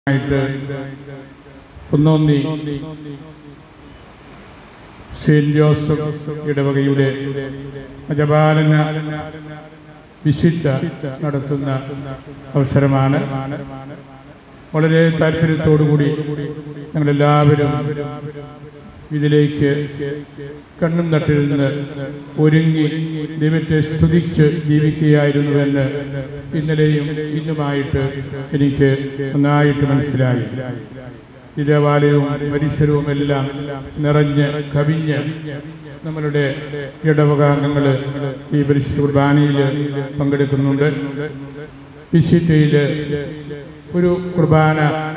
ആയിട്ട് Kunnonni Saint Joseph ഇടവകയുടെ അജപാലന വിശുദ്ധ നടത്തുന്ന അവസരമാണ് വളരെ താല്പര്യത്തോടുകൂടി ഞങ്ങളെല്ലാവരും ഇതിലേക്ക് കണ്ണും നട്ടിരുന്ന് ഒരുങ്ങി ദൈവത്തെ സ്തുതിച്ച് ജീവിക്കുകയായിരുന്നുവെന്ന് ഇന്നലെയും ഇന്നുമായിട്ട് എനിക്ക് നന്നായിട്ട് മനസ്സിലായി ഈ ദേവാലയവും പരിസരവും എല്ലാം നിറഞ്ഞ് കവിഞ്ഞ് നമ്മളുടെ ഇടവകാംഗങ്ങൾ ഈ പരിശുദ്ധ കുർബാനയിൽ പങ്കെടുക്കുന്നുണ്ട് വിശുദ്ധയിൽ ഒരു കുർബാന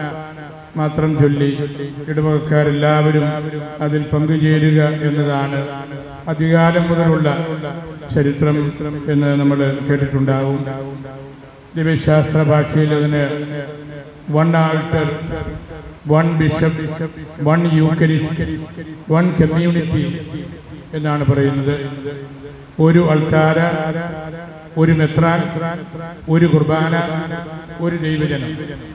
മാത്രം ചൊല്ലി ഇടവകക്കാരെല്ലാവരും അതിൽ പങ്കുചേരുക എന്നതാണ് അധികാലം മുതലുള്ള ചരിത്രം എന്ന് നമ്മൾ കേട്ടിട്ടുണ്ടാവും ദിവ്യശാസ്ത്ര ഭാഷയിൽ അതിന് one altar one bishop one Eucharist one community എന്നാണ് പറയുന്നത് ഒരു ആൾക്കാര ഒരു മെത്രാൻ ഒരു കുർബാന ഒരു ദൈവജനം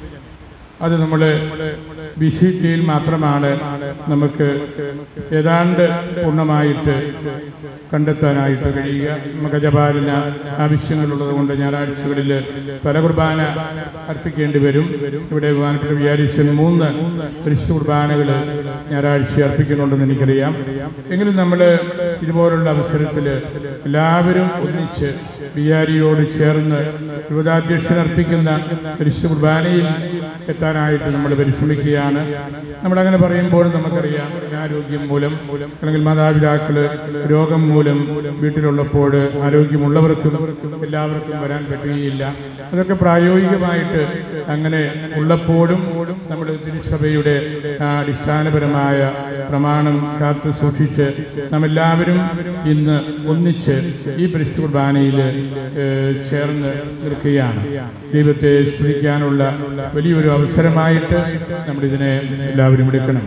അത് നമ്മൾ വിശുദ്ധിയിൽ മാത്രമാണ് നമുക്ക് ഏതാണ്ട് പൂർണ്ണമായിട്ട് കണ്ടെത്താനായിട്ട് കഴിയുക നമുക്ക് ജപാലിന് ആവശ്യങ്ങളുള്ളത് കൊണ്ട് ഞായറാഴ്ചകളിൽ പല കുർബാന അർപ്പിക്കേണ്ടി വരും ഇവിടെ ബഹുമാനപ്പെട്ട വിചാരിച്ചൻ മൂന്ന് പരിശുദ്ധ കുർബാനകൾ ഞായറാഴ്ച അർപ്പിക്കുന്നുണ്ടെന്ന് എനിക്കറിയാം എങ്കിലും നമ്മൾ ഇതുപോലുള്ള അവസരത്തിൽ എല്ലാവരും ഒന്നിച്ച് വിചാരിയോട് ചേർന്ന് യുവതാധ്യക്ഷൻ അർപ്പിക്കുന്ന പരിശുദ്ധ കുർബാനയിൽ എത്താനായിട്ട് നമ്മൾ പരിശ്രമിക്കുകയാണ് നമ്മളങ്ങനെ പറയുമ്പോൾ നമുക്കറിയാം ആരോഗ്യം മൂലം അല്ലെങ്കിൽ മാതാപിതാക്കള് രോഗം മൂലം വീട്ടിലുള്ളപ്പോൾ ആരോഗ്യമുള്ളവർക്കും എല്ലാവർക്കും വരാൻ പറ്റുകയില്ല അതൊക്കെ പ്രായോഗികമായിട്ട് അങ്ങനെ ഉള്ളപ്പോഴും നമ്മുടെ തിരുസഭയുടെ ആ അടിസ്ഥാനപരമായ പ്രമാണം കാത്തു സൂക്ഷിച്ച് നാം എല്ലാവരും ഇന്ന് ഒന്നിച്ച് ഈ പരിശുദ്ധ കുർബാനയിൽ ഏഹ്, ചേർന്ന് നിൽക്കുകയാണ് ദൈവത്തെ സ്തുതിക്കാനുള്ള വലിയൊരു അവസരമായിട്ട് നമ്മളിതിനെ എല്ലാവരും എടുക്കണം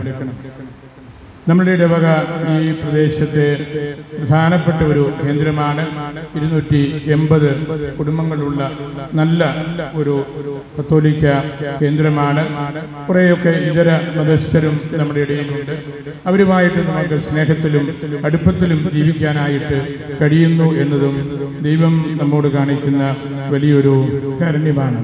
നമ്മുടെ ഇടവക ഈ പ്രദേശത്തെ പ്രധാനപ്പെട്ട ഒരു കേന്ദ്രമാണ് ഇരുന്നൂറ്റി എൺപത് കുടുംബങ്ങളുള്ള നല്ല ഒരു കത്തോലിക്ക കേന്ദ്രമാണ് കുറേയൊക്കെ ഇതര മതസ്ഥരും നമ്മുടെ ഇടയിലുണ്ട് അവരുമായിട്ട് നമുക്ക് സ്നേഹത്തിലും അടുപ്പത്തിലും ജീവിക്കാനായിട്ട് കഴിയുന്നു എന്നതും ദൈവം നമ്മോട് കാണിക്കുന്ന വലിയൊരു കാരുണ്യമാണ്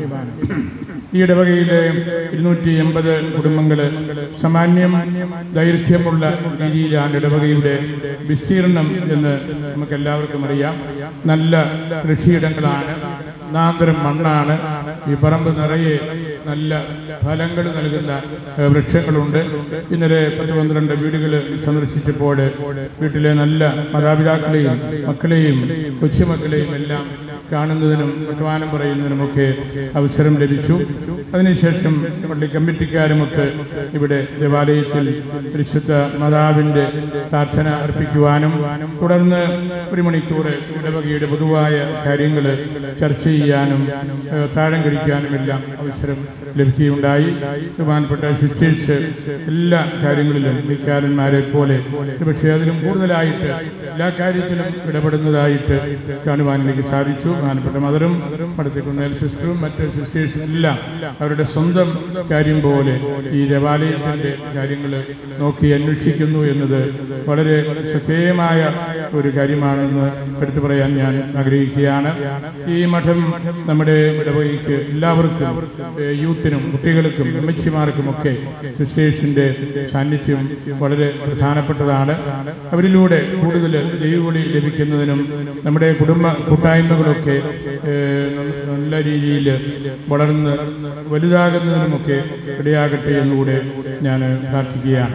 ഈ ഇടവകയിലെ ഇരുന്നൂറ്റി എൺപത് കുടുംബങ്ങൾ സാമാന്യം ദൈർഘ്യമുള്ള രീതിയിലാണ് ഇടവകയുടെ വിസ്തീർണം എന്ന് നമുക്ക് എല്ലാവർക്കും അറിയാം നല്ല കൃഷിയിടങ്ങളാണ് നാന്തരം മണ്ണാണ് ഈ പറമ്പ് നിറയെ നല്ല ഫലങ്ങൾ നൽകുന്ന ഏഹ്, വൃക്ഷങ്ങളുണ്ട് ഇന്നലെ പത്ത് പന്ത്രണ്ട് വീടുകൾ സന്ദർശിച്ചപ്പോൾ വീട്ടിലെ നല്ല മാതാപിതാക്കളെയും മക്കളെയും കൊച്ചുമക്കളെയും എല്ലാം കാണുന്നതിനും വർത്തമാനം പറയുന്നതിനുമൊക്കെ അവസരം ലഭിച്ചു അതിനുശേഷം പള്ളി കമ്മിറ്റിക്കാരുമൊത്ത് ഇവിടെ ദേവാലയത്തിൽ പരിശുദ്ധ മാതാവിൻ്റെ പ്രാർത്ഥന അർപ്പിക്കുവാനും തുടർന്ന് ഒരു മണിക്കൂർ ഇടവകയുടെ പൊതുവായ കാര്യങ്ങൾ ചർച്ച ചെയ്യാനും ഏഹ്, താഴം കഴിക്കാനും എല്ലാം അവസരം ലഭിക്കുകയുണ്ടായി ബഹുമാനപ്പെട്ട സിസ്റ്റേഴ്സ് എല്ലാ കാര്യങ്ങളിലും വിക്കാരന്മാരെ പോലെ പക്ഷേ അതിലും കൂടുതലായിട്ട് എല്ലാ കാര്യത്തിലും ഇടപെടുന്നതായിട്ട് കാണുവാൻ എനിക്ക് സാധിച്ചു ബഹുമാനപ്പെട്ട മദറും അടുത്തേക്കുന്ന സിസ്റ്ററും മറ്റ് സിസ്റ്റേഴ്സും എല്ലാം അവരുടെ സ്വന്തം കാര്യം പോലെ ഈ ദേവാലയത്തിൻ്റെ കാര്യങ്ങൾ നോക്കി അന്വേഷിക്കുന്നു എന്നത് വളരെ ശ്രദ്ധേയമായ ഒരു കാര്യമാണെന്ന് എടുത്തു പറയാൻ ഞാൻ ആഗ്രഹിക്കുകയാണ് ഈ മഠം നമ്മുടെ ഇടവകയ്ക്ക് എല്ലാവർക്കും ഏഹ്, യൂത്തിനും കുട്ടികൾക്കും അമ്മച്ചിമാർക്കുമൊക്കെ സിസ്റ്റേഴ്സിൻ്റെ സാന്നിധ്യം വളരെ പ്രധാനപ്പെട്ടതാണ് അവരിലൂടെ കൂടുതൽ ദൈവവിളി ലഭിക്കുന്നതിനും നമ്മുടെ കുടുംബ കൂട്ടായ്മകളൊക്കെ ഏഹ്, നല്ല രീതിയിൽ വളർന്ന് വലുതാകുന്നതിനുമൊക്കെ ഇടയാകട്ടെ എന്നുകൂടെ ഞാൻ പ്രാർത്ഥിക്കുകയാണ്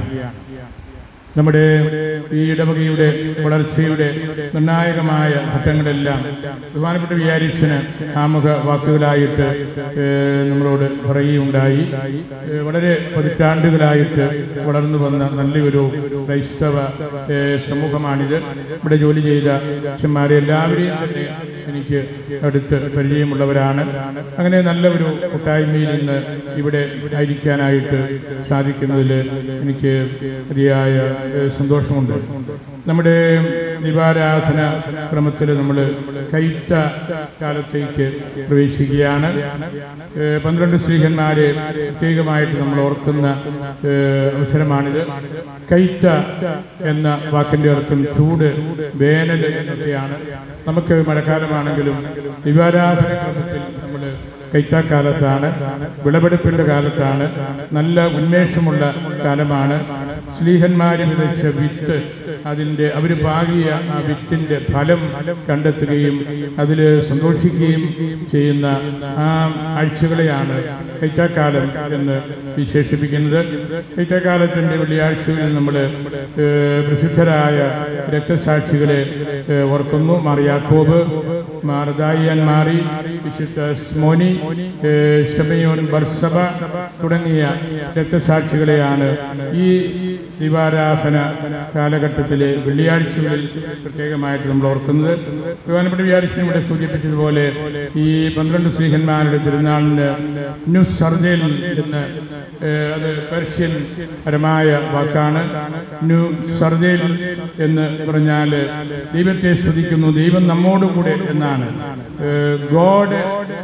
നമ്മുടെ ഈ ഇടവകയുടെ വളർച്ചയുടെ നിർണായകമായ ഘട്ടങ്ങളെല്ലാം ബഹുമാനപ്പെട്ട വിചാരിച്ചന് ആമുഖ വാക്കുകളായിട്ട് ഏഹ്, നമ്മളോട് പറയുകയുണ്ടായി ഏഹ്, വളരെ പതിറ്റാണ്ടുകളായിട്ട് വളർന്നു വന്ന നല്ലൊരു ക്രൈസ്തവ ഏഹ്, സമൂഹമാണിത് ഇവിടെ ജോലി ചെയ്ത അച്ഛന്മാരെ എല്ലാവരെയും തന്നെ എനിക്ക് അടുത്ത് പരിചയമുള്ളവരാണ് അങ്ങനെ നല്ല ഒരു കൂട്ടായ്മയിൽ ഇന്ന് ഇവിടെ ആയിരിക്കാനായിട്ട് സാധിക്കുന്നതിൽ എനിക്ക് അതിയായ ഏഹ്, സന്തോഷമുണ്ട് നമ്മുടെ ദീപാരാധന ക്രമത്തിൽ നമ്മൾ കൈത്ത കാലത്തേക്ക് പ്രവേശിക്കുകയാണ് ഏഹ് പന്ത്രണ്ട് സ്ത്രീഹന്മാരെ പ്രത്യേകമായിട്ട് നമ്മൾ ഓർക്കുന്ന ഏഹ് അവസരമാണിത് കൈത്ത എന്ന വാക്കിന്റെ അർത്ഥം ചൂട് വേനൽ എന്നൊക്കെയാണ് നമുക്ക് മഴക്കാലമാണെങ്കിലും ദീപാരാധന ക്രമത്തിൽ നമ്മൾ കൈത്താക്കാലത്താണ് വിളവെടുപ്പിന്റെ കാലത്താണ് നല്ല ഉന്മേഷമുള്ള കാലമാണ് സ്ലീഹന്മാര് വിതച്ച വിത്ത് അതിൻ്റെ അവർ പാകിയ ആ വിത്തിന്റെ ഫലം കണ്ടെത്തുകയും അതിൽ സന്തോഷിക്കുകയും ചെയ്യുന്ന ആ ആഴ്ചകളെയാണ് കൈറ്റാക്കാലം എന്ന് വിശേഷിപ്പിക്കുന്നത് കൈറ്റാക്കാലത്തിൻ്റെ വെള്ളിയാഴ്ചകളിൽ നമ്മൾ പ്രസിദ്ധരായ രക്തസാക്ഷികളെ ഏഹ്, ഓർക്കുന്നു മാറിയാക്കോബ് മാർദായിയൻ മാറി വിശുദ്ധ സ്മോനി ഏഹ്, ശമയോൻ ബർസബ തുടങ്ങിയ രക്തസാക്ഷികളെയാണ് ഈ ദിവാരാധന കാലഘട്ടത്തിലെ വെള്ളിയാഴ്ചകളിൽ പ്രത്യേകമായിട്ട് നമ്മൾ ഓർക്കുന്നത് ബഹുമാനപ്പെട്ട വ്യാഴ്ച ഇവിടെ സൂചിപ്പിച്ചതുപോലെ ഈ പന്ത്രണ്ട് സ്ത്രീഹന്മാരുടെ തിരുനാളിന് ന്യൂ സർജയിൽ നിന്ന് ഏഹ്, അത് പേർഷ്യൻ പരമായ വാക്കാണ് ന്യൂ സർജയിൽ എന്ന് പറഞ്ഞാൽ ദൈവത്തെ സ്തുതിക്കുന്നു ദൈവം നമ്മോടുകൂടെ എന്നാണ് God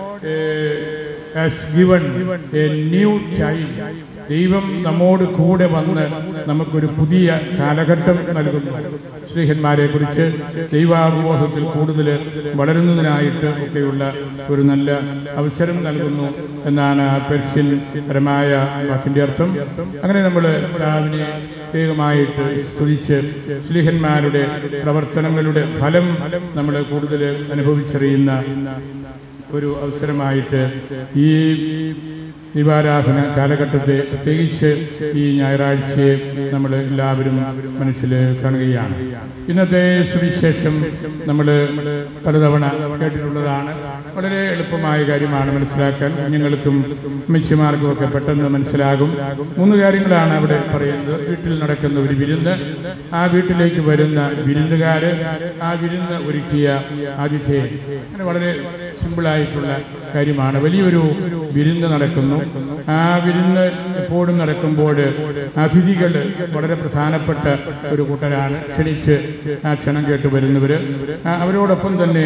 has given a new time ദൈവം നമ്മോട് കൂടെ വന്ന് നമുക്കൊരു പുതിയ കാലഘട്ടം നൽകുന്നു ശ്രീഹന്മാരെ കുറിച്ച് ദൈവാവബോധത്തിൽ കൂടുതൽ വളരുന്നതിനായിട്ട് ഒക്കെയുള്ള ഒരു നല്ല അവസരം നൽകുന്നു എന്നാണ് ആ പെർഷ്യൻ പരമായ വാക്കിന്റെ അർത്ഥം അങ്ങനെ നമ്മൾ രാവിലെ പ്രത്യേകമായിട്ട് സ്തുതിച്ച് ശ്രീഹന്മാരുടെ പ്രവർത്തനങ്ങളുടെ ഫലം നമ്മൾ കൂടുതൽ അനുഭവിച്ചറിയുന്ന ഒരു അവസരമായിട്ട് ഈ ദീപാരാധന കാലഘട്ടത്തെ പ്രത്യേകിച്ച് ഈ ഞായറാഴ്ചയെ നമ്മൾ എല്ലാവരും മനസ്സിൽ കാണുകയാണ് ഇന്നത്തെ സുവിശേഷം നമ്മൾ പലതവണ കേട്ടിട്ടുള്ളതാണ് വളരെ എളുപ്പമായ കാര്യമാണ് മനസ്സിലാക്കാൻ കുഞ്ഞുങ്ങൾക്കും അമ്മച്ചിമാർക്കും ഒക്കെ പെട്ടെന്ന് മനസ്സിലാകും മൂന്ന് കാര്യങ്ങളാണ് അവിടെ പറയുന്നത് വീട്ടിൽ നടക്കുന്ന ഒരു വിരുന്ന് ആ വീട്ടിലേക്ക് വരുന്ന വിരുന്നുകാര് ആ വിരുന്ന് ഒരുക്കിയ ആതിഥേയൻ അങ്ങനെ വളരെ സിമ്പിളായിട്ടുള്ള കാര്യമാണ് വലിയൊരു വിരുന്ന് നടക്കുന്നു ആ വിരുന്ന് എപ്പോഴും നടക്കുമ്പോൾ അതിഥികൾ വളരെ പ്രധാനപ്പെട്ട ഒരു കൂട്ടരാണ് ക്ഷണിച്ച് ആ ക്ഷണം കേട്ട് വരുന്നവര് ആ, അവരോടൊപ്പം തന്നെ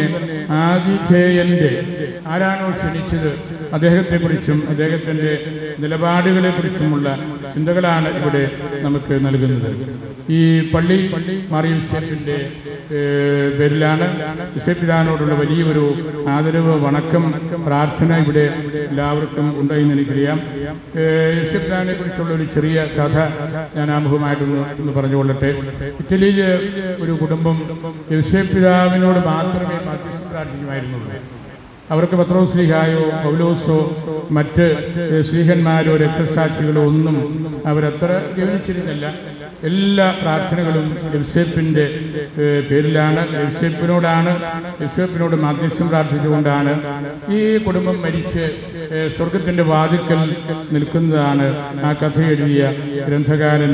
ആതിഥേയന്റെ ആരാണോ ക്ഷണിച്ചത് അദ്ദേഹത്തെക്കുറിച്ചും അദ്ദേഹത്തിന്റെ നിലപാടുകളെ കുറിച്ചുമുള്ള ചിന്തകളാണ് ഇവിടെ നമുക്ക് നൽകുന്നത് ഈ പള്ളി മാറിയ യൂസേപ്പിന്റെ ഏഹ്, പേരിലാണ് യൂസേപ്പിതാനോടുള്ള വലിയൊരു ആദരവ് വണക്കം പ്രാർത്ഥന ഇവിടെ എല്ലാവർക്കും ഉണ്ടെന്ന് എനിക്കറിയാം ഏഹ്, യൂസേപ്പിതാനെ കുറിച്ചുള്ള ഒരു ചെറിയ കഥ ഞാൻ ആമുഖമായിട്ടൊന്ന് ഒന്ന് പറഞ്ഞുകൊള്ളട്ടെ ഇറ്റലിയിൽ ഒരു കുടുംബം യൂസേപ്പിതാവിനോട് മാത്രമേ മാധ്യസ്ഥം പ്രാർത്ഥിക്കുമായിരുന്നുള്ളൂ അവർക്ക് പത്രോസ്ലിഹായോ പൗലോസോ മറ്റ് ഏഹ്, ശ്രീഹന്മാരോ രക്തസാക്ഷികളോ ഒന്നും അവരത്ര ഗവനിച്ചിരുന്നില്ല എല്ലാ പ്രാർത്ഥനകളും യവ്സേപ്പിന്റെ ഏഹ്, പേരിലാണ് യവ്സേപ്പിനോടാണ് യവ്സേപ്പിനോട് മാധ്യസ്ഥം പ്രാർത്ഥിച്ചുകൊണ്ടാണ് ഈ കുടുംബം മരിച്ച് ഏഹ്, സ്വർഗത്തിന്റെ വാതിക്കൽ നിൽക്കുന്നതാണ് ആ കഥ എഴുതിയ ഗ്രന്ഥകാരൻ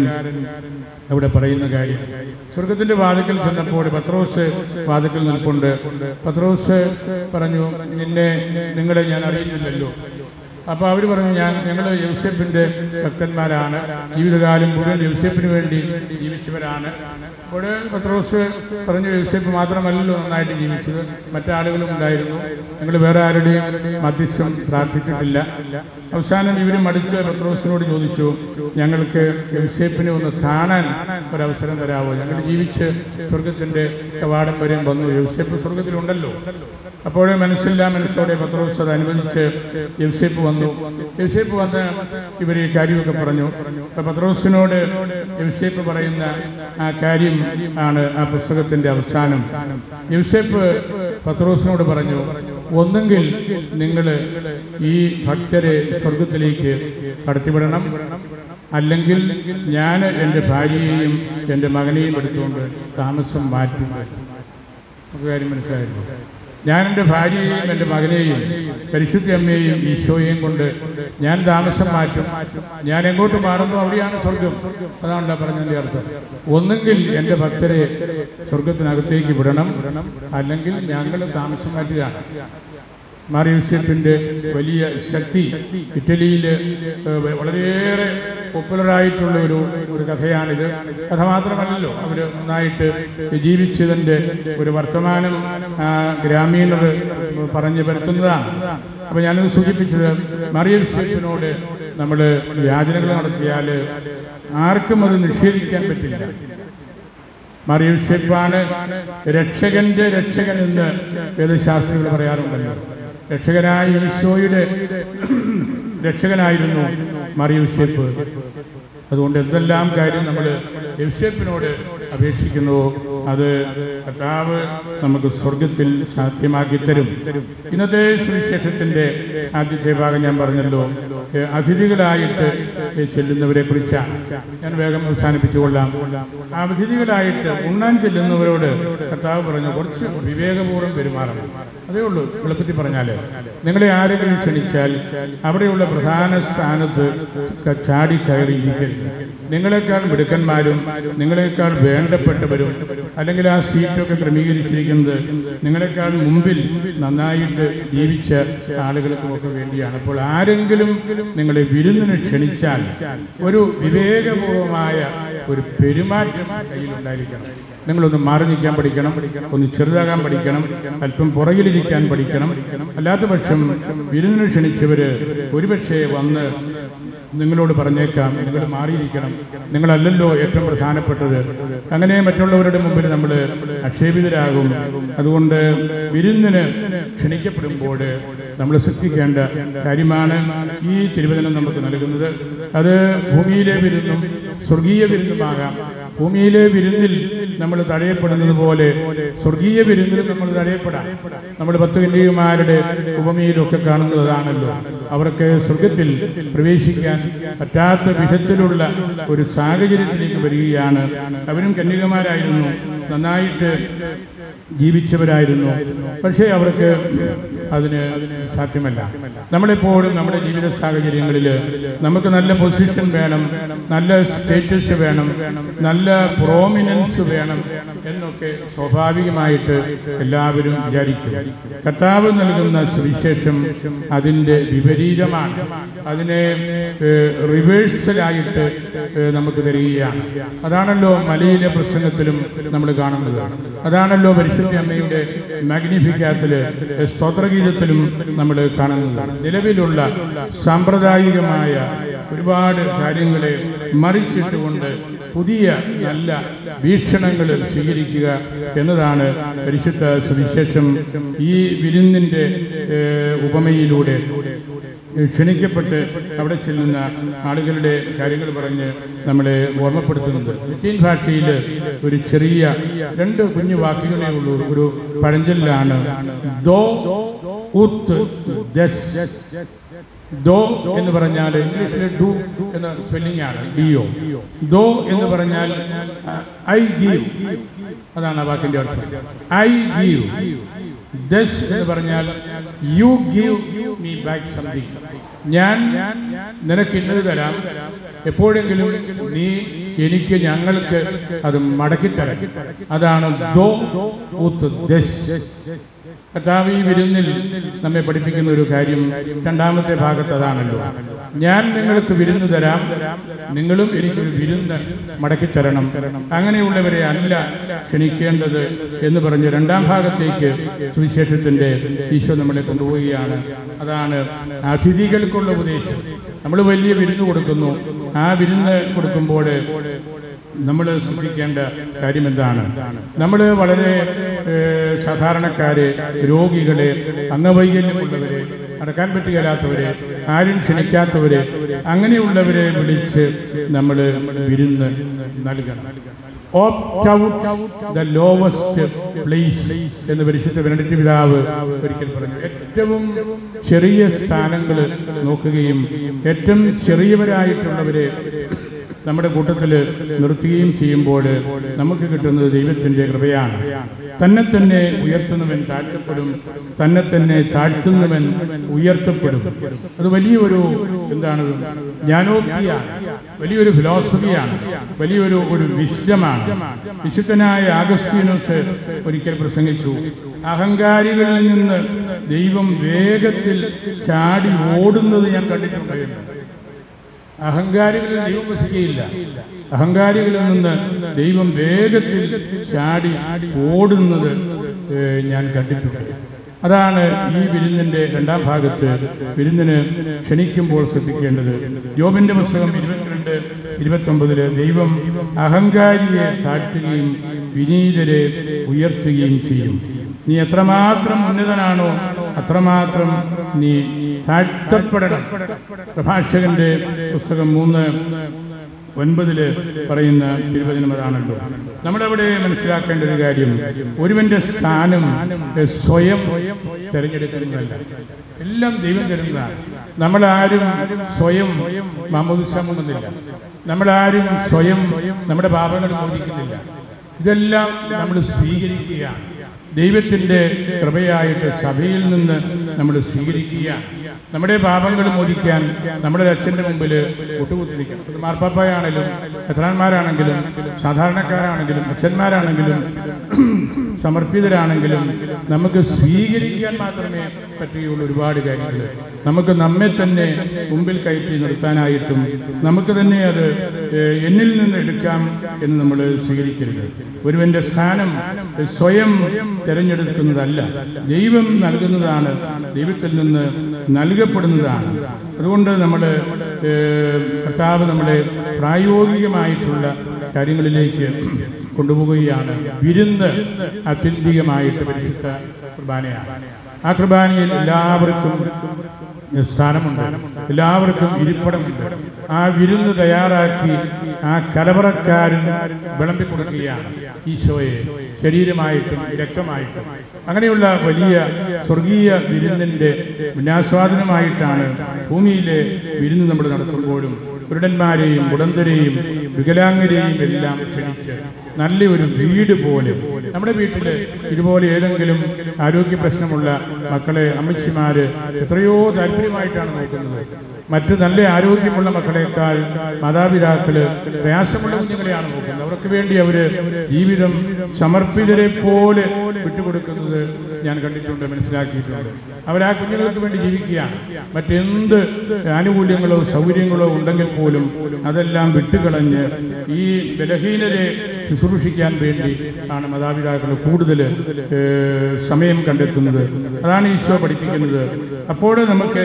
അവിടെ പറയുന്ന കാര്യം സ്വർഗത്തിന്റെ വാതിക്കൽ ചെന്നപ്പോൾ പത്രോസ് വാതിക്കൽ നിൽപ്പുണ്ട് പത്രോസ് പറഞ്ഞു നിന്നെ നിങ്ങളെ ഞാൻ അറിയുന്നില്ലല്ലോ അപ്പൊ അവർ പറഞ്ഞു ഞാൻ ഞങ്ങൾ യൂസഫിന്റെ ഭക്തന്മാരാണ് ജീവിതകാലം മുഴുവൻ യൂസഫിന് വേണ്ടി ജീവിച്ചവരാണ് അപ്പോൾ പത്രോസ് പറഞ്ഞു യൂസഫ് മാത്രമല്ലല്ലോ നന്നായിട്ട് ജീവിച്ചത് മറ്റാളുകളും ഉണ്ടായിരുന്നു ഞങ്ങൾ വേറെ ആരുടെയും മധ്യസ്ഥം പ്രാർത്ഥിച്ചിട്ടില്ല അവസാനം ഇവരും അടുത്ത് പത്രോസിനോട് ചോദിച്ചു ഞങ്ങൾക്ക് യൂസേപ്പിനെ ഒന്ന് കാണാൻ ഒരവസരം തരാമോ ഞങ്ങൾ ജീവിച്ച് സ്വർഗത്തിന്റെ കവാടം വരെ വന്നു യൂസേപ്പ് സ്വർഗത്തിലുണ്ടല്ലോ അപ്പോഴേ മനസ്സില്ലാ മനസ്സോടെ പത്രോസ് അത് അനുവദിച്ച് യൂസേപ്പ് വന്നു യൂസേപ്പ് വന്ന് ഇവർ ഈ കാര്യമൊക്കെ പറഞ്ഞു അപ്പൊ പത്രോസിനോട് യൂസേപ്പ് പറയുന്ന ആ കാര്യം ആണ് ആ പുസ്തകത്തിന്റെ അവസാനം യൂസേപ്പ് പത്രോസിനോട് പറഞ്ഞു ഒന്നെങ്കിൽ നിങ്ങൾ ഈ ഭക്തരെ സ്വർഗത്തിലേക്ക് കടത്തിവിടണം അല്ലെങ്കിൽ ഞാൻ എൻ്റെ ഭാര്യയെയും എൻ്റെ മകനെയും എടുത്തുകൊണ്ട് താമസം മാറ്റി നമുക്ക് കാര്യം മനസ്സിലായിരുന്നു ഞാൻ എൻ്റെ ഭാര്യയെയും എൻ്റെ മകനെയും പരിശുദ്ധ അമ്മയെയും ഈശോയെയും കൊണ്ട് ഞാൻ താമസം മാറ്റും ഞാൻ എങ്ങോട്ട് മാറുന്നു അവിടെയാണ് സ്വർഗം അതാണ് പറഞ്ഞതിൻ്റെ അർത്ഥം ഒന്നുകിൽ എൻ്റെ ഭക്തരെ സ്വർഗത്തിനകത്തേക്ക് വിടണം അല്ലെങ്കിൽ ഞങ്ങൾ താമസം മാറ്റുകയാണ് മാറി യൂസഫിന്റെ വലിയ ശക്തി ഇറ്റലിയിൽ ഏഹ്, വളരെയേറെ പോപ്പുലറായിട്ടുള്ള ഒരു ഒരു കഥയാണിത് കഥ മാത്രമല്ലല്ലോ അവർ നന്നായിട്ട് ജീവിച്ചതിൻ്റെ ഒരു വർത്തമാനം ആ, ഗ്രാമീണർ പറഞ്ഞു വരുത്തുന്നതാണ് അപ്പോൾ ഞാനത് സൂചിപ്പിച്ചത് മറിയം ഷേപ്പിനോട് നമ്മൾ യാചനകൾ നടത്തിയാൽ ആർക്കും അത് നിഷേധിക്കാൻ പറ്റില്ല മറിയം ഷേപ്പാണ് രക്ഷകന്റെ രക്ഷകൻ എന്ന് വേദശാസ്ത്രികൾ പറയാറുണ്ടല്ലോ രക്ഷകനായ ഈശോയുടെ രക്ഷകനായിരുന്നു മറിയം ഷേപ്പ് അതുകൊണ്ട് എന്തെല്ലാം കാര്യം നമ്മൾ യവ്സേപ്പിനോട് അപേക്ഷിക്കുന്നുവോ അത് കർത്താവ് നമുക്ക് സ്വർഗത്തിൽ സാധ്യമാക്കി തരും ഇന്നത്തെ സുവിശേഷത്തിന്റെ ആദ്യത്തെ ഭാഗം ഞാൻ പറഞ്ഞല്ലോ ഏ, അതിഥികളായിട്ട് ഏ, ചെല്ലുന്നവരെ കുറിച്ചാണ് ഞാൻ വേഗം അവസാനിപ്പിച്ചുകൊള്ളാം ആ അതിഥികളായിട്ട് ഉണ്ണാൻ ചെല്ലുന്നവരോട് കർത്താവ് പറഞ്ഞു കുറച്ച് വിവേകപൂർവ്വം പെരുമാറണം അതേ ഉള്ളൂ എളുപ്പത്തിൽ പറഞ്ഞാല് നിങ്ങളെ ആരെങ്കിലും ക്ഷണിച്ചാൽ അവിടെയുള്ള പ്രധാന സ്ഥാനത്ത് ക- ചാടി കയറി ഇരിക്കരുത് നിങ്ങളെക്കാൾ മിടുക്കന്മാരും നിങ്ങളെക്കാൾ വേണ്ടപ്പെട്ടവരും അല്ലെങ്കിൽ ആ സീറ്റൊക്കെ ക്രമീകരിച്ചിരിക്കുന്നത് നിങ്ങളെക്കാൾ മുമ്പിൽ നന്നായിട്ട് ജീവിച്ച ആളുകൾക്കുമൊക്കെ വേണ്ടിയാണ് അപ്പോൾ ആരെങ്കിലും നിങ്ങളെ വിരുന്നിന് ക്ഷണിച്ചാൽ ഒരു വിവേകപൂർവമായ ഒരു പെരുമാറ്റം കയ്യിലുണ്ടായിരിക്കണം നിങ്ങളൊന്ന് മാറി നിൽക്കാൻ പഠിക്കണം ഒന്ന് ചെറുതാകാൻ പഠിക്കണം അല്പം പുറകിലിരിക്കാൻ പഠിക്കണം അല്ലാത്ത പക്ഷം വിരുന്നിന് ക്ഷണിച്ചവര് ഒരുപക്ഷെ വന്ന് നിങ്ങളോട് പറഞ്ഞേക്കാം നിങ്ങൾ മാറിയിരിക്കണം നിങ്ങളല്ലല്ലോ ഏറ്റവും പ്രധാനപ്പെട്ടത് അങ്ങനെ മറ്റുള്ളവരുടെ മുമ്പിൽ നമ്മൾ ആക്ഷേപിതരാകും അതുകൊണ്ട് വിരുന്നിന് ക്ഷണിക്കപ്പെടുമ്പോൾ നമ്മൾ ശ്രദ്ധിക്കേണ്ട കാര്യമാണ് ഈ തിരുവചനം നമുക്ക് നൽകുന്നത് അത് ഭൂമിയിലെ വിരുന്നും സ്വർഗീയ വിരുന്നുമാകാം ഭൂമിയിലെ വിരുന്നിൽ നമ്മൾ തടയപ്പെടുന്നത് പോലെ സ്വർഗീയ വിരുന്നിൽ നമ്മൾ തടയപ്പെടാം നമ്മൾ പത്ത് കന്യകുമാരുടെ ഉപമയിലൊക്കെ കാണുന്നതാണല്ലോ അവർക്ക് സ്വർഗത്തിൽ പ്രവേശിക്കാൻ പറ്റാത്ത വിധത്തിലുള്ള ഒരു സാഹചര്യത്തിലേക്ക് വരികയാണ് അവരും കന്യകമാരായിരുന്നു നന്നായിട്ട് ജീവിച്ചവരായിരുന്നു പക്ഷേ അവർക്ക് അതിന് സാധ്യമല്ല നമ്മളെപ്പോഴും നമ്മുടെ ജീവിത സാഹചര്യങ്ങളിൽ നമുക്ക് നല്ല പൊസിഷൻ വേണം നല്ല സ്റ്റേറ്റസ് വേണം നല്ല പ്രോമിനൻസ് വേണം എന്നൊക്കെ സ്വാഭാവികമായിട്ട് എല്ലാവരും വിചാരിക്കും കർത്താവ് നൽകുന്ന സുവിശേഷം അതിൻ്റെ വിപരീതമാണ് അതിനെ റിവേഴ്സലായിട്ട് നമുക്ക് തരികയാണ് അതാണല്ലോ മലയിലെ പ്രസംഗത്തിലും നമ്മൾ കാണുന്നത് അതാണല്ലോ പരിശുദ്ധ അമ്മയുടെ മാഗ്നിഫിക്കാത്തില് സ്തോത്രഗീതത്തിലും നമ്മൾ കാണുന്നത് നിലവിലുള്ള സാമ്പ്രദായികമായ ഒരുപാട് കാര്യങ്ങളെ മറിച്ചിട്ടുകൊണ്ട് പുതിയ നല്ല വീക്ഷണങ്ങൾ സ്വീകരിക്കുക എന്നതാണ് പരിശുദ്ധ സുവിശേഷം ഈ വിരുന്നിൻ്റെ ഏഹ്, ഉപമയിലൂടെ ക്ഷണിക്കപ്പെട്ട് അവിടെ ചെല്ലുന്ന ആളുകളുടെ കാര്യങ്ങൾ പറഞ്ഞ് നമ്മളെ ഓർമ്മപ്പെടുത്തുന്നത് ലത്തീൻ ഭാഷയിൽ ഒരു ചെറിയ രണ്ട് കുഞ്ഞു വാക്കുകളേ ഉള്ളൂ ഒരു പഴഞ്ചൊല്ലാണ് ദോ ഉത്ത് ദസ് ദോ എന്ന് പറഞ്ഞാൽ ഇംഗ്ലീഷിൽ ഡു എന്ന സ്പെല്ലിംഗ് ആണ് ഡിഒ ദോ എന്ന് പറഞ്ഞാൽ ഐ ഗീവ് അതാണ് ആ വാക്കിന്റെ അർത്ഥം ഐ ഗീവ് ദസ് എന്ന് പറഞ്ഞാൽ you give me back something ഞാൻ നിനക്ക് ഇന്നത് തരാം എപ്പോഴെങ്കിലും നീ എനിക്ക് ഞങ്ങൾക്ക് അത് മടക്കിത്തരാം അതാണ് ദോ ഊത്ത് ദസ് കർത്താവ് ഈ വിരുന്നിൽ നമ്മെ പഠിപ്പിക്കുന്ന ഒരു കാര്യം രണ്ടാമത്തെ ഭാഗത്ത് അതാണല്ലോ ഞാൻ നിങ്ങൾക്ക് വിരുന്ന് തരാം നിങ്ങളും എനിക്കൊരു വിരുന്ന് മടക്കിത്തരണം അങ്ങനെയുള്ളവരെ അല്ല ക്ഷണിക്കേണ്ടത് എന്ന് പറഞ്ഞ് രണ്ടാം ഭാഗത്തേക്ക് സുവിശേഷത്തിന്റെ ഈശോ നമ്മളെ കൊണ്ടുപോവുകയാണ് അതാണ് അതിഥികൾക്കുള്ള ഉപദേശം നമ്മൾ വലിയ വിരുന്ന് കൊടുക്കുന്നു ആ വിരുന്ന് കൊടുക്കുമ്പോൾ നമ്മൾ ശ്രദ്ധിക്കേണ്ട കാര്യം എന്താണ് നമ്മൾ വളരെ ഏഹ്, സാധാരണക്കാരെ രോഗികളെ അംഗവൈകല്യമുള്ളവരെ നടക്കാൻ പറ്റുകയില്ലാത്തവരെ ആരും ക്ഷണിക്കാത്തവരെ അങ്ങനെയുള്ളവരെ വിളിച്ച് നമ്മൾ വിരുന്ന് നൽകണം opt out the lowest place എന്ന് പരിശുദ്ധ വെനഡിറ്റ് പിതാവ് ഒരിക്കൽ പറഞ്ഞു ഏറ്റവും ചെറിയ സ്ഥാനങ്ങൾ നോക്കുകയും ഏറ്റവും ചെറിയവരായിട്ടുള്ളവരെ നമ്മുടെ കൂട്ടത്തിൽ നിർത്തുകയും ചെയ്യുമ്പോൾ നമുക്ക് കിട്ടുന്നത് ദൈവത്തിൻ്റെ കൃപയാണ് തന്നെ തന്നെ ഉയർത്തുന്നവൻ താഴ്ത്തപ്പെടും തന്നെ തന്നെ താഴ്ത്തുന്നവൻ ഉയർത്തപ്പെടും അത് വലിയൊരു എന്താണ് ജ്ഞാനോക്തിയാണ് വലിയൊരു ഫിലോസഫിയാണ് വലിയൊരു ഒരു വിശുദ്ധമാണ് വിശുദ്ധനായ ആഗസ്റ്റീനോസ് ഒരിക്കൽ പ്രസംഗിച്ചു അഹങ്കാരികളിൽ നിന്ന് ദൈവം വേഗത്തിൽ ചാടി ഓടുന്നത് ഞാൻ കണ്ടിട്ടുണ്ട് എന്ന്. അഹങ്കാരികളിൽ ദൈവം വസിക്കുകയില്ല അഹങ്കാരികളിൽ നിന്ന് ദൈവം വേഗത്തിൽ ചാടി ഓടുന്നത് ഏഹ്, ഞാൻ കണ്ടിട്ടുണ്ട് അതാണ് ഈ വിരുന്നിന്റെ രണ്ടാം ഭാഗത്ത് വിരുന്നിന് ക്ഷണിക്കുമ്പോൾ ശ്രദ്ധിക്കേണ്ടത് യോബിന്റെ പുസ്തകം ഇരുപത്തിരണ്ട് ഇരുപത്തൊമ്പതില് ദൈവം അഹങ്കാരിയെ താഴ്ത്തുകയും വിനീതരെ ഉയർത്തുകയും ചെയ്യും നീ എത്രമാത്രം ഉന്നതനാണോ അത്രമാത്രം നീ താഴ്ത്തപ്പെടണം പ്രഭാഷകന്റെ പുസ്തകം മൂന്ന് ഒൻപതില് പറയുന്ന തിരുവചനം അതാണല്ലോ നമ്മളവിടെ മനസ്സിലാക്കേണ്ട ഒരു കാര്യം ഒരുവന്റെ സ്ഥാനം ഏ, സ്വയം തിരഞ്ഞെടുക്കുന്നതല്ല എല്ലാം ദൈവം തരുന്നതാണ് നമ്മളാരും സ്വയം മാമോദിസമുന്നില്ല നമ്മളാരും സ്വയം നമ്മുടെ പാപങ്ങൾ മോചിക്കുന്നില്ല ഇതെല്ലാം നമ്മൾ സ്വീകരിക്കുകയാണ് ദൈവത്തിൻ്റെ കൃപയായിട്ട് സഭയിൽ നിന്ന് നമ്മൾ സ്വീകരിക്കുകയാണ് നമ്മുടെ പാപങ്ങൾ മോചിക്കാൻ നമ്മുടെ അച്ഛൻ്റെ മുമ്പിൽ ഒട്ടുകുത്തിരിക്കണം അത് മാർപ്പാപ്പയാണെങ്കിലും എത്രാന്മാരാണെങ്കിലും സാധാരണക്കാരാണെങ്കിലും അച്ഛന്മാരാണെങ്കിലും സമർപ്പിതരാണെങ്കിലും നമുക്ക് സ്വീകരിക്കാൻ മാത്രമേ പറ്റുകയുള്ളൂ ഒരുപാട് കാര്യങ്ങൾ നമുക്ക് നമ്മെ തന്നെ മുമ്പിൽ കയറ്റി നിർത്താനായിട്ടും നമുക്ക് തന്നെ അത് ഏഹ്, എന്നിൽ നിന്ന് എടുക്കാം എന്ന് നമ്മൾ സ്വീകരിക്കരുത് ഒരുവന്റെ സ്ഥാനം സ്വയം തിരഞ്ഞെടുക്കുന്നതല്ല ദൈവം നൽകുന്നതാണ് ദൈവത്തിൽ നിന്ന് നൽകപ്പെടുന്നതാണ് അതുകൊണ്ട് നമ്മൾ കർത്താവ് നമ്മളെ പ്രായോഗികമായിട്ടുള്ള കാര്യങ്ങളിലേക്ക് കൊണ്ടുപോവുകയാണ് വിരുന്ന് അത്യന്തികമായിട്ട് പരിശുദ്ധ കുർബാനയാണ് ആ കുർബാനയിൽ എല്ലാവർക്കും സ്ഥാനമുണ്ട് എല്ലാവർക്കും ഇരിപ്പിടമുണ്ട് ആ വിരുന്ന് തയ്യാറാക്കി ആ കലവറക്കാരൻ വിളമ്പി കൊടുക്കുകയാണ് ഈശോയെ ശരീരമായിട്ടും രക്തമായിട്ടും അങ്ങനെയുള്ള വലിയ സ്വർഗീയ വിരുന്നിന്റെ വിനാസ്വാദനമായിട്ടാണ് ഭൂമിയിലെ വിരുന്ന് നമ്മൾ നടത്തുമ്പോഴും കുരുടന്മാരെയും മുടന്തരെയും വികലാംഗരെയും എല്ലാം ക്ഷണിച്ച് നല്ലൊരു വീട് പോലെ നമ്മുടെ വീട്ടിൽ ഇതുപോലെ ഏതെങ്കിലും ആരോഗ്യ പ്രശ്നമുള്ള മക്കളെ അമ്മച്ചിമാര് എത്രയോ താല്പര്യമായിട്ടാണ് നോക്കുന്നത് മറ്റ് നല്ല ആരോഗ്യമുള്ള മക്കളെക്കാൾ മാതാപിതാക്കള് പ്രയാസമുള്ള കുഞ്ഞുങ്ങളെയാണ് നോക്കുന്നത് അവർക്ക് വേണ്ടി അവര് ജീവിതം സമർപ്പിതരെ പോലെ വിട്ടുകൊടുക്കുന്നത് ഞാൻ കണ്ടിട്ടുണ്ട് മനസ്സിലാക്കിയിട്ടുണ്ട് അവർ ആ കുഞ്ഞുങ്ങൾക്ക് വേണ്ടി ജീവിക്കുകയാണ് മറ്റെന്ത് ആനുകൂല്യങ്ങളോ സൗകര്യങ്ങളോ ഉണ്ടെങ്കിൽ പോലും അതെല്ലാം വിട്ടുകളഞ്ഞ് ഈ ബലഹീനരെ ശുശ്രൂഷിക്കാൻ വേണ്ടി ആണ് മാതാപിതാക്കൾ കൂടുതൽ ഏഹ്, സമയം കണ്ടെത്തുന്നത് അതാണ് ഈശോ പഠിപ്പിക്കുന്നത് അപ്പോൾ നമുക്ക്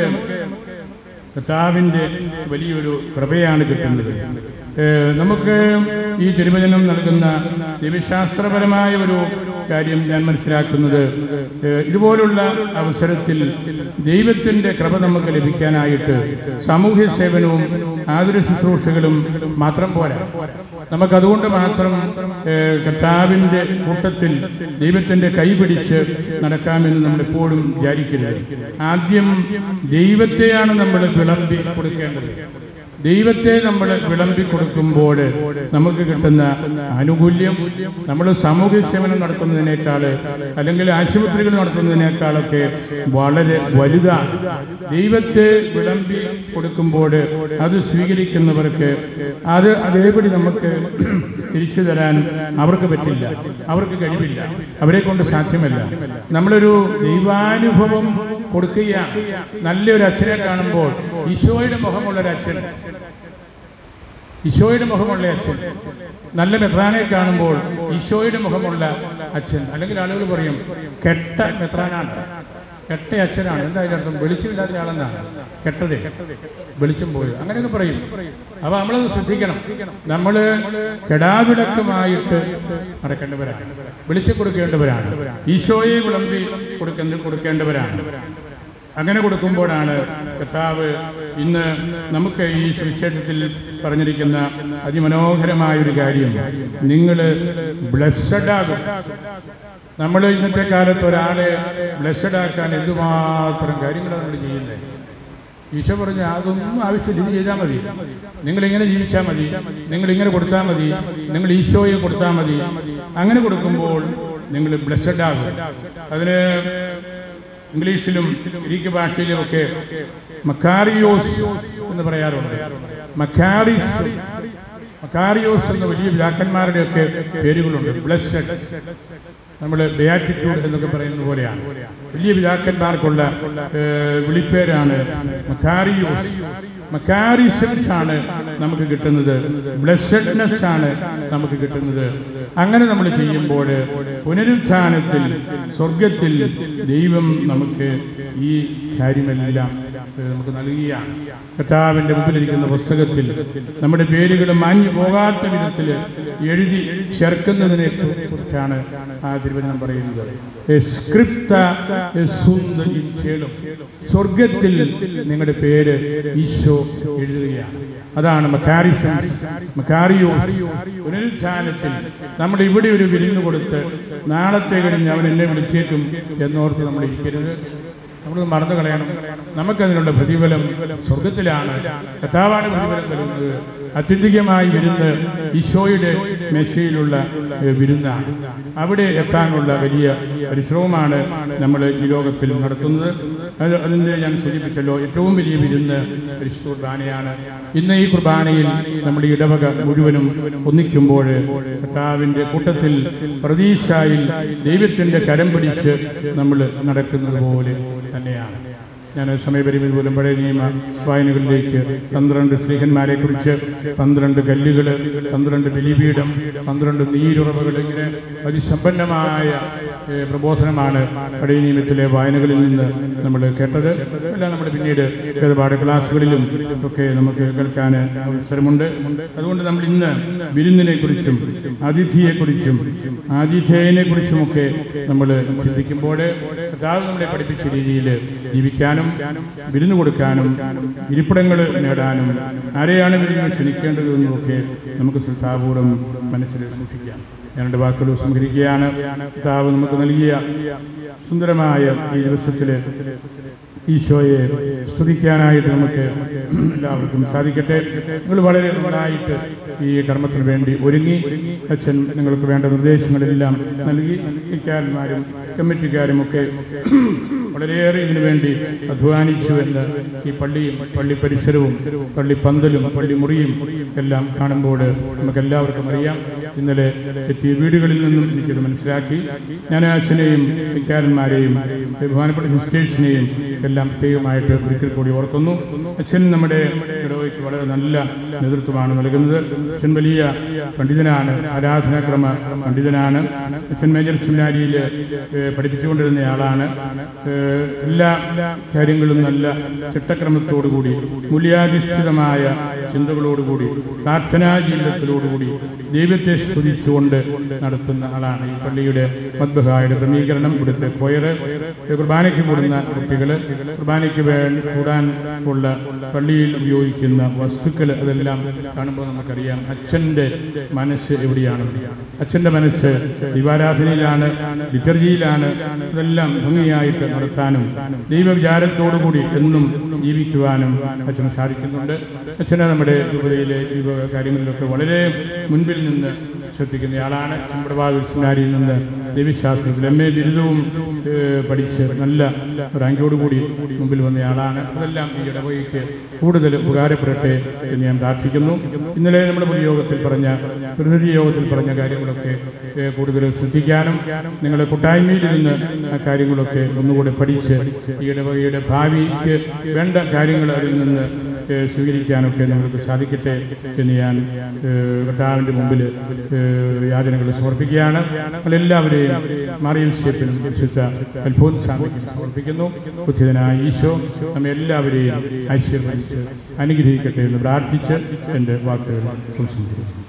കർത്താവിൻ്റെ വലിയൊരു കൃപയാണ് കിട്ടുന്നത് ഏഹ് നമുക്ക് ഈ തിരുവചനം നൽകുന്ന ദൈവശാസ്ത്രപരമായ ഒരു കാര്യം ഞാൻ മനസ്സിലാക്കുന്നത് ഏഹ് ഇതുപോലുള്ള അവസരത്തിൽ ദൈവത്തിൻ്റെ കൃപ നമുക്ക് ലഭിക്കാനായിട്ട് സാമൂഹ്യ സേവനവും ആതുര ശുശ്രൂഷകളും മാത്രം പോരാ നമുക്കതുകൊണ്ട് മാത്രം ഏഹ് കർത്താവിൻ്റെ കൂട്ടത്തിൽ ദൈവത്തിൻ്റെ കൈപിടിച്ച് നടക്കാമെന്ന് നമ്മൾ എപ്പോഴും വിചാരിക്കരുത് ആദ്യം ദൈവത്തെയാണ് നമ്മൾ വിളമ്പി കൊടുക്കേണ്ടത് ദൈവത്തെ നമ്മൾ വിളമ്പി കൊടുക്കുമ്പോൾ നമുക്ക് കിട്ടുന്ന ആനുകൂല്യം നമ്മൾ സാമൂഹ്യ സേവനം നടത്തുന്നതിനേക്കാൾ അല്ലെങ്കിൽ ആശുപത്രികൾ നടത്തുന്നതിനേക്കാളൊക്കെ വളരെ വലുതാണ് ദൈവത്തെ വിളമ്പി കൊടുക്കുമ്പോൾ അത് സ്വീകരിക്കുന്നവർക്ക് അത് അതേപടി നമുക്ക് തിരിച്ചു തരാൻ അവർക്ക് പറ്റില്ല അവർക്ക് കഴിവില്ല അവരെ കൊണ്ട് സാധ്യമല്ല നമ്മളൊരു ദൈവാനുഭവം കൊടുക്കുകയാണ് നല്ലൊരു അച്ഛനെ കാണുമ്പോൾ ഈശോയുടെ മുഖമുള്ള ഒരു അച്ഛൻ ഈശോയുടെ മുഖമുള്ള അച്ഛൻ നല്ല മെത്രാനെ കാണുമ്പോൾ ഈശോയുടെ മുഖമുള്ള അച്ഛൻ അല്ലെങ്കിൽ ആളുകൾ പറയും കെട്ട മെത്രാനാണ് കെട്ട അച്ഛനാണ് എന്താ അതിന്റെ അർത്ഥം വെളിച്ചമില്ലാത്ത ആളെന്നാണ് കെട്ടതേ വെളിച്ചം പോയത് അങ്ങനെയൊക്കെ പറയും അപ്പൊ നമ്മളത് ശ്രദ്ധിക്കണം നമ്മള് കെടാവിളക്കുമായിട്ട് നടക്കേണ്ടവരാണ് വെളിച്ചം കൊടുക്കേണ്ടവരാണ് ഈശോയെ വിളമ്പി കൊടുക്കേണ്ട കൊടുക്കേണ്ടവരാണ് അങ്ങനെ കൊടുക്കുമ്പോഴാണ് കർത്താവ് ഇന്ന് നമുക്ക് ഈ സുവിശേഷത്തിൽ പറഞ്ഞിരിക്കുന്ന അതിമനോഹരമായ ഒരു കാര്യം നിങ്ങൾ ബ്ലസ്സഡ് ആകും നമ്മൾ ഇന്നത്തെ കാലത്ത് ഒരാളെ ബ്ലസ്സഡ് ആക്കാൻ എന്തുമാത്രം കാര്യങ്ങളാണ് നമ്മൾ ചെയ്യുന്നത് ഈശോ പറഞ്ഞു അതൊന്നും ആവശ്യമില്ല ഇത് ചെയ്താൽ മതി നിങ്ങൾ ഇങ്ങനെ ജീവിച്ചാൽ മതി നിങ്ങൾ ഇങ്ങനെ കൊടുത്താൽ മതി നിങ്ങൾ ഈശോയെ കൊടുത്താൽ മതി അങ്ങനെ കൊടുക്കുമ്പോൾ നിങ്ങൾ ബ്ലസ്സഡ് ആകും അതിന് ഇംഗ്ലീഷിലും ഗ്രീക്ക് ഭാഷയിലും ഒക്കെ മക്കാരിയോസ് എന്ന് പറയാറുണ്ട് മക്കാരിസ് മക്കാരിയോസ് എന്ന വലിയ വ്യാക്കന്മാരുടെയൊക്കെ പേരുകളുണ്ട് ബ്ലസ്സഡ് നമ്മൾ ബയാറ്റിറ്റ്യൂഡ് എന്നൊക്കെ പറയുന്നത് പോലെയാണ് വലിയ പിതാക്കന്മാർക്കുള്ള ഏഹ്, വിളിപ്പേരാണ് മക്കാരിയോസ് മക്കാരിസംസ് ആണ് നമുക്ക് കിട്ടുന്നത് ബ്ലെസ്സഡ്നെസ് ആണ് നമുക്ക് കിട്ടുന്നത് അങ്ങനെ നമ്മൾ ചെയ്യുമ്പോൾ പുനരുത്ഥാനത്തിൽ സ്വർഗത്തിൽ ദൈവം നമുക്ക് ഈ കാര്യമെല്ലാം ഏഹ്, നമുക്ക് നൽകുകയാണ് കർത്താവിന്റെ മുമ്പിലിരിക്കുന്ന പുസ്തകത്തിൽ നമ്മുടെ പേരുകൾ മാഞ്ഞു പോകാത്ത വിധത്തിൽ എഴുതി ചേർക്കുന്നതിനെ കുറിച്ചാണ് ആ തിരുവചനം പറയുന്നത് "എ സ്ക്രിപ്ത എ സുന്ദ ഇൻ ചേലും." സ്വർഗത്തിൽ നിങ്ങളുടെ പേര് ഈശോ എഴുതുകയാണ് അതാണ് മക്കാരിസംസ് മക്കാരിയോ പുനരുത്ഥാനത്തിൽ നമ്മൾ ഇവിടെ ഒരു വിരുന്ന് കൊടുത്ത് നാളത്തെ കഴിഞ്ഞ് അവൻ എന്നെ വിളിച്ചേക്കും എന്നോർത്ത് നമ്മൾ ഇരിക്കരുത് നമ്മൾ മറന്നു കളയണം നമുക്കതിനുള്ള പ്രതിഫലം സ്വർഗത്തിലാണ് കഥാവാണ് പ്രതിഫലം തരുന്നത് അത്യന്തികമായി വിരുന്ന് ഈശോയുടെ മേശയിലുള്ള ഏഹ്, വിരുന്നാണ് അവിടെ എത്താനുള്ള വലിയ പരിശ്രമമാണ് നമ്മൾ ഈ ലോകത്തിൽ നടത്തുന്നത് അത് അതിൻ്റെ ഞാൻ സൂചിപ്പിച്ചല്ലോ ഏറ്റവും വലിയ വിരുന്ന് പരിശുദ്ധ കുർബാനയാണ് ഇന്ന് ഈ കുർബാനയിൽ നമ്മുടെ ഇടവക മുഴുവനും ഒന്നിക്കുമ്പോൾ കർത്താവിൻ്റെ കൂട്ടത്തിൽ പ്രതീക്ഷയിൽ ദൈവത്തിൻ്റെ കരം പിടിച്ച് നമ്മൾ നടക്കുന്നത് പോലെ തന്നെയാണ് ഞാൻ സമയപരിമിതി മൂലം പഴയ നിയമ വായനകളിലേക്ക് പന്ത്രണ്ട് സ്ത്രീഹന്മാരെ കുറിച്ച് പന്ത്രണ്ട് കല്ലുകൾ പന്ത്രണ്ട് ബലിപീഠം പന്ത്രണ്ട് നീരുറവുകൾ ഇങ്ങനെ അതിസമ്പന്നമായ ഏഹ്, പ്രബോധനമാണ് പഴയ നിയമത്തിലെ വായനകളിൽ നിന്ന് നമ്മൾ കേട്ടത് എല്ലാം നമ്മൾ പിന്നീട് ഒരുപാട് ക്ലാസ്സുകളിലും ഒക്കെ നമുക്ക് കേൾക്കാൻ അവസരമുണ്ട് അതുകൊണ്ട് നമ്മൾ ഇന്ന് വിരുന്നിനെ കുറിച്ചും അതിഥിയെ കുറിച്ചും ആതിഥേയനെ കുറിച്ചുമൊക്കെ നമ്മൾ ചിന്തിക്കുമ്പോൾ കർത്താവ് നമ്മളെ പഠിപ്പിച്ച രീതിയിൽ ജീവിക്കാനും വിരുന്ന് കൊടുക്കാനും ഇരിപ്പിടങ്ങൾ നേടാനും ആരെയാണ് വിരുന്ന് ക്ഷണിക്കേണ്ടതെന്നും ഒക്കെ നമുക്ക് ശ്രദ്ധാപൂർവം മനസ്സിൽ സൂക്ഷിക്കാം ഞാൻ രണ്ട് വാക്കുകൾ സംഗ്രഹിക്കുകയാണ് കർത്താവ് നമുക്ക് നൽകിയ സുന്ദരമായ ഈ ദിവസത്തിൽ ഈശോയെ സ്തുതിക്കാനായിട്ട് നമുക്ക് എല്ലാവർക്കും സാധിക്കട്ടെ നിങ്ങൾ വളരെ നന്നായിട്ട് ഈ കർമ്മത്തിന് വേണ്ടി ഒരുങ്ങി അച്ഛൻ നിങ്ങൾക്ക് വേണ്ട നിർദ്ദേശങ്ങളെല്ലാം നൽകി ഇക്കാരന്മാരും കമ്മിറ്റിക്കാരും ഒക്കെ വളരെയേറെ ഇതിനു വേണ്ടി അധ്വാനിച്ചു എന്ന് ഈ പള്ളിയും പള്ളി പരിസരവും പള്ളി പന്തലും പള്ളി മുറിയും എല്ലാം കാണുമ്പോൾ നമുക്ക് എല്ലാവർക്കും അറിയാം ഇന്നലെ എത്തിയ വീടുകളിൽ നിന്നും എനിക്കത് മനസ്സിലാക്കി ഞാൻ അച്ഛനെയും ഇക്കാരന്മാരെയും ബഹുമാനപ്പെട്ട സിസ്റ്റേഴ്സിനെയും എല്ലാം പ്രത്യേകമായിട്ട് ഒരിക്കൽ കൂടി ഓർക്കുന്നു അച്ഛൻ നമ്മുടെ ഇടവയ്ക്ക് വളരെ നല്ല നേതൃത്വമാണ് നൽകുന്നത് അച്ഛൻ വലിയ പണ്ഡിതനാണ് ആരാധനാക്രമ പണ്ഡിതനാണ് അച്ഛൻ മേജർ സെമിനാരിയിൽ ഏഹ്, പഠിപ്പിച്ചുകൊണ്ടിരുന്നയാളാണ് ഏഹ്, എല്ലാ കാര്യങ്ങളും നല്ല ചിട്ടക്രമത്തോടുകൂടി മൂല്യാധിഷ്ഠിതമായ ചിന്തകളോടുകൂടി പ്രാർത്ഥനാ ജീവിതത്തിലോടുകൂടി ദൈവത്തെ സ്തുതിച്ചുകൊണ്ട് നടത്തുന്ന ആളാണ് ഈ പള്ളിയുടെ മദ്ബഹായുടെ ക്രമീകരണം ഇവിടുത്തെ കൊയറ് കുർബാനയ്ക്ക് കൂടുന്ന കുട്ടികൾ കുർബാനയ്ക്ക് വേണ്ടി കൂടാൻ ഉള്ള പള്ളിയിൽ ഉപയോഗിക്കുന്ന വസ്തുക്കൾ അതെല്ലാം കാണുമ്പോൾ നമുക്കറിയാം അച്ഛൻ്റെ മനസ്സ് എവിടെയാണ് അച്ഛൻ്റെ മനസ്സ് ദൈവാരാധനയിലാണ് ലിറ്റർജിയിലാണ് ഇതെല്ലാം ഭംഗിയായിട്ട് നടത്താനും ദൈവവിചാരത്തോടുകൂടി എന്നും ജീവിക്കുവാനും അച്ഛന് സാധിക്കുന്നുണ്ട് അച്ഛന് നമ്മുടെ രൂപതയിലെ ഈ വക കാര്യങ്ങളിലൊക്കെ വളരെ മുൻപിൽ നിന്ന് ശ്രദ്ധിക്കുന്നയാളാണ് ചമ്പടവാദ സെമിനാരിയിൽ നിന്ന് ദൈവശാസ്ത്രത്തിൽ എം എ ബിരുദവും ഏഹ്, പഠിച്ച് നല്ല റാങ്കോടുകൂടി മുമ്പിൽ വന്നയാളാണ് അതെല്ലാം ഈ ഇടവകയ്ക്ക് കൂടുതൽ ഉപകാരപ്പെടട്ടെ എന്ന് ഞാൻ പ്രാർത്ഥിക്കുന്നു ഇന്നലെ നമ്മുടെ പൊതുയോഗത്തിൽ പറഞ്ഞ പ്രതിനിധി യോഗത്തിൽ പറഞ്ഞ കാര്യങ്ങളൊക്കെ ഏഹ്, കൂടുതൽ ശ്രദ്ധിക്കാനും നിങ്ങളുടെ കൂട്ടായ്മയിൽ നിന്ന് ആ കാര്യങ്ങളൊക്കെ ഒന്നുകൂടെ പഠിച്ച് ഈ ഇടവകയുടെ ഭാവിക്ക് വേണ്ട കാര്യങ്ങൾ അതിൽ നിന്ന് ഏഹ്, സ്വീകരിക്കാനൊക്കെ നമുക്ക് സാധിക്കട്ടെ എന്ന് ഞാൻ ഏഹ്, കർത്താവിൻ്റെ മുമ്പിൽ ഏഹ്, യാചനകൾ സമർപ്പിക്കുകയാണ് നമ്മളെല്ലാവരെയും മറിയം സ്റ്റേപ്പിനും വിശുദ്ധ അൽഫോൻസാമിക്കും സമർപ്പിക്കുന്നു ഉച്ചിതനായ ഈശോ നമ്മെ എല്ലാവരെയും ഐശ്വര്യമരിച്ച് അനുഗ്രഹിക്കട്ടെ എന്ന് പ്രാർത്ഥിച്ച് എൻ്റെ വാക്കുകൾ ഉപസംഹരിക്കുന്നു